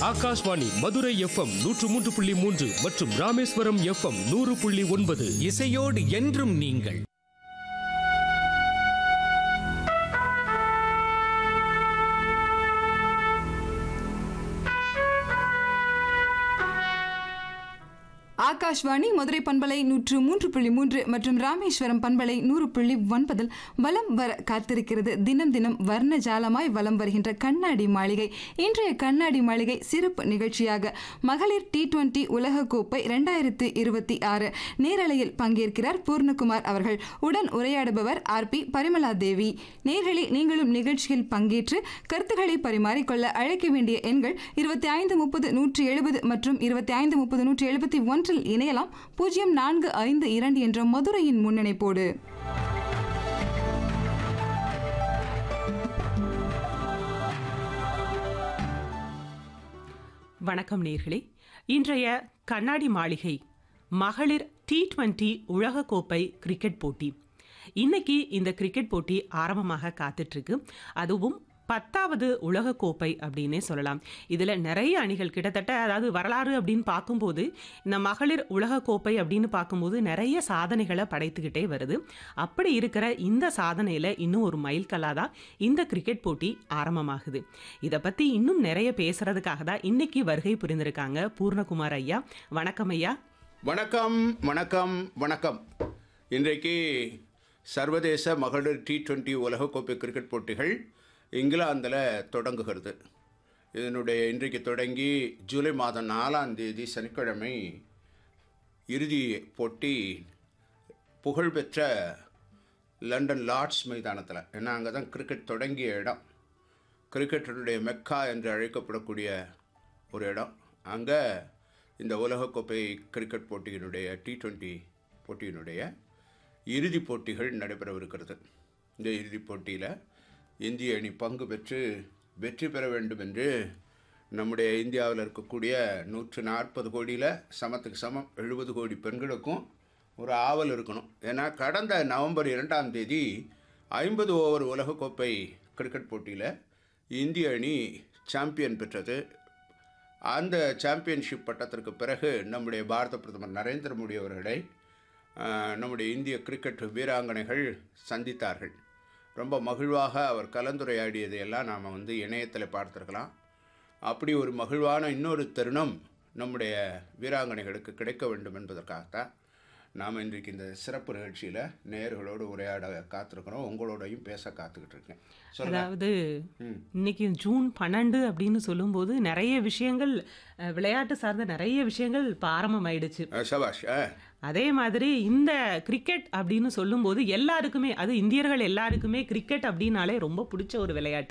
Akashvani Madurai FM நூற்று மூன்று புள்ளி மூன்று மற்றும் ராமேஸ்வரம் எஃப்எம் நூறு புள்ளி ஒன்பது இசையோடு என்றும் நீங்கள் ஆகாஷ்வாணி மதுரை பண்பலை நூற்று மூன்று புள்ளி மூன்று மற்றும் ராமேஸ்வரம் பண்பலை நூறு புள்ளி ஒன்பதில் வலம் வர காத்திருக்கிறது தினம் தினம் வர்ண ஜாலமாய் வலம் வருகின்ற கண்ணாடி மாளிகை இன்றைய கண்ணாடி மாளிகை சிறப்பு நிகழ்ச்சியாக மகளிர் டி டுவெண்டி உலகக்கோப்பை இரண்டாயிரத்து இருபத்தி ஆறு நேரலையில் பங்கேற்கிறார் பூர்ணகுமார் அவர்கள் உடன் உரையாடுபவர் ஆர் பி பரிமலா தேவி நேர்களே நீங்களும் நிகழ்ச்சியில் பங்கேற்று கருத்துக்களை பரிமாறிக்கொள்ள அழைக்க வேண்டிய எண்கள் இருபத்தி ஐந்து முப்பது நூற்றி எழுபது மற்றும் இருபத்தி ஐந்து முப்பது நூற்றி எழுபத்தி ஒன்றில் இணையலாம் பூஜ்ஜியம் நான்கு ஐந்து இரண்டு என்ற மதுரையின் முன்னணைப்போடு வணக்கம் நேர்களே இன்றைய கண்ணாடி மாளிகை மகளிர் டி டுவெண்ட்டி உலகக்கோப்பை கிரிக்கெட் போட்டி இன்னைக்கு இந்த கிரிக்கெட் போட்டி ஆரம்பமாக காத்துட்ருக்கு அதுவும் பத்தாவது உலகக்கோப்பை அப்படின்னே சொல்லலாம் இதில் நிறைய அணிகள் கிட்டத்தட்ட அதாவது வரலாறு அப்படின்னு பார்க்கும்போது இந்த மகளிர் உலகக்கோப்பை அப்படின்னு பார்க்கும்போது நிறைய சாதனைகளை படைத்துக்கிட்டே வருது அப்படி இருக்கிற இந்த சாதனையில் இன்னும் ஒரு மைல்கல்லாக தான் இந்த கிரிக்கெட் போட்டி ஆரம்பமாகுது இதை பற்றி இன்னும் நிறைய பேசுறதுக்காக தான் இன்னைக்கு வருகை புரிந்திருக்காங்க பூர்ணகுமார் ஐயா வணக்கம் ஐயா வணக்கம் வணக்கம் வணக்கம் இன்றைக்கு சர்வதேச மகளிர் டி டுவெண்ட்டி உலகக்கோப்பை கிரிக்கெட் போட்டிகள் இங்கிலாந்தில் தொடங்குகிறது இதனுடைய இன்றைக்கு தொடங்கி ஜூலை மாதம் நாலாம் தேதி சனிக்கிழமை இறுதி போட்டி புகழ்பெற்ற லண்டன் லார்ட்ஸ் மைதானத்தில் ஏன்னா அங்கே தான் கிரிக்கெட் தொடங்கிய இடம் கிரிக்கெட்டினுடைய மெக்கா என்று அழைக்கப்படக்கூடிய ஒரு இடம் அங்கே இந்த உலகக்கோப்பை கிரிக்கெட் போட்டியினுடைய டி டுவெண்ட்டி போட்டியினுடைய இறுதிப் போட்டிகள் நடைபெறவிருக்கிறது இந்த இறுதிப் போட்டியில் இந்திய அணி பங்கு பெற்று வெற்றி பெற வேண்டும் என்று நம்முடைய இந்தியாவில் இருக்கக்கூடிய நூற்று நாற்பது கோடியில் சமத்துக்கு சமம் எழுபது கோடி பெண்களுக்கும் ஒரு ஆவல் இருக்கணும் ஏன்னா கடந்த நவம்பர் இரண்டாம் தேதி ஐம்பது ஓவர் உலகக்கோப்பை கிரிக்கெட் போட்டியில் இந்திய அணி சாம்பியன் பெற்றது அந்த சாம்பியன்ஷிப் பட்டத்திற்கு பிறகு நம்முடைய பாரத பிரதமர் நரேந்திர மோடி அவர்களை ஆஹ், நம்முடைய இந்திய கிரிக்கெட் வீராங்கனைகள் சந்தித்தார்கள் ரொம்ப மகிழ்வாக அவர் கலந்துரையாடியதை எல்லாம் நாம் வந்து இணையத்தில் பார்த்துருக்கலாம் அப்படி ஒரு மகிழ்வான இன்னொரு தருணம் நம்முடைய வீராங்கனைகளுக்கு கிடைக்க வேண்டும் என்பதற்காகத்தான் நாம் இன்றைக்கு இந்த சிறப்பு நிகழ்ச்சியில் நேயர்களோடு உரையாட காத்திருக்கிறோம் உங்களோடையும் பேச காத்துக்கிட்டு இருக்கேன் சொல்லுங்க அதாவது இன்னைக்கு ஜூன் பன்னெண்டு அப்படின்னு சொல்லும்போது நிறைய விஷயங்கள் அஹ், விளையாட்டு சார்ந்த நிறைய விஷயங்கள் இப்போ ஆரம்பமாயிடுச்சு அஹ், சபாஷ் ஆ அதே மாதிரி இந்த கிரிக்கெட் அப்படின்னு சொல்லும்போது எல்லாருக்குமே அது இந்தியர்கள் எல்லாருக்குமே கிரிக்கெட் அப்படின்னாலே ரொம்ப பிடிச்ச ஒரு விளையாட்டு